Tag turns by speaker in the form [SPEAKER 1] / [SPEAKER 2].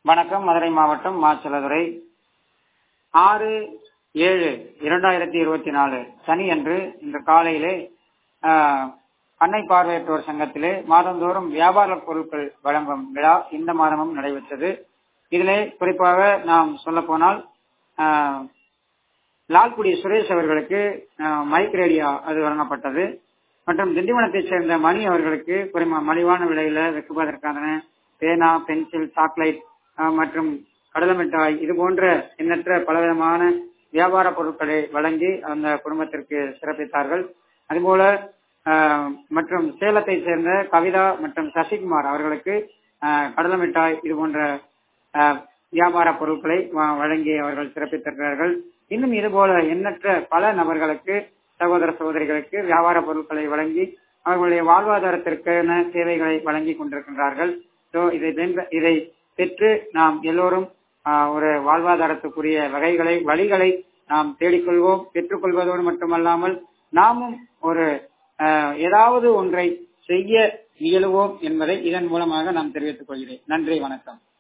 [SPEAKER 1] வணக்கம் மதுரை மாவட்டம் மாச்சலதுரை ஆறு ஏழு இரண்டாயிரத்தி இருபத்தி நாலு சனி அன்று இன்று காலையிலே ஆஹ், அன்னை பார்வையற்றோர் சங்கத்திலே மாதந்தோறும் வியாபார பொருட்கள் வழங்கும் விழா இந்த மாதமும் நடைபெற்றது இதிலே குறிப்பாக நாம் சொல்ல போனால் லால்குடி சுரேஷ் அவர்களுக்கு ஆஹ், மைக் ரேடியோ அது வழங்கப்பட்டது மற்றும் திண்டிவனத்தைச் சேர்ந்த மணி அவர்களுக்கு குறைம மலிவான விலையில வைக்குவதற்கான பேனா பென்சில் சாக்லேட் ஆஹ், மற்றும் கடலை மிட்டாய் இது போன்ற எண்ணற்ற பலவிதமான வியாபார பொருட்களை வழங்கி அந்த குடும்பத்திற்கு சிறப்பித்தார்கள் அதுபோல ஆஹ், மற்றும் சேலத்தை சேர்ந்த கவிதா மற்றும் சசிகுமார் அவர்களுக்கு ஆஹ், கடலை மிட்டாய் இது போன்ற ஆஹ், வியாபார பொருட்களை வ- வழங்கி அவர்கள் சிறப்பித்திருக்கிறார்கள் இன்னும் இதுபோல எண்ணற்ற பல நபர்களுக்கு சகோதர சகோதரிகளுக்கு வியாபார பொருட்களை வழங்கி அவர்களுடைய வாழ்வாதாரத்திற்கான சேவைகளை வழங்கி கொண்டிருக்கின்றார்கள் ஸோ இதை வென்ற- இதை பெற்று நாம் எல்லோரும் ஆஹ், ஒரு வாழ்வாதாரத்துக்குரிய வகைகளை வழிகளை நாம் தேடிக்கொள்வோம் பெற்றுக்கொள்வதோடு மட்டுமல்லாமல் நாமும் ஒரு ஆஹ், ஏதாவது ஒன்றை செய்ய இயலுவோம் என்பதை இதன் மூலமாக நாம் தெரிவித்துக் கொள்கிறேன் நன்றி வணக்கம்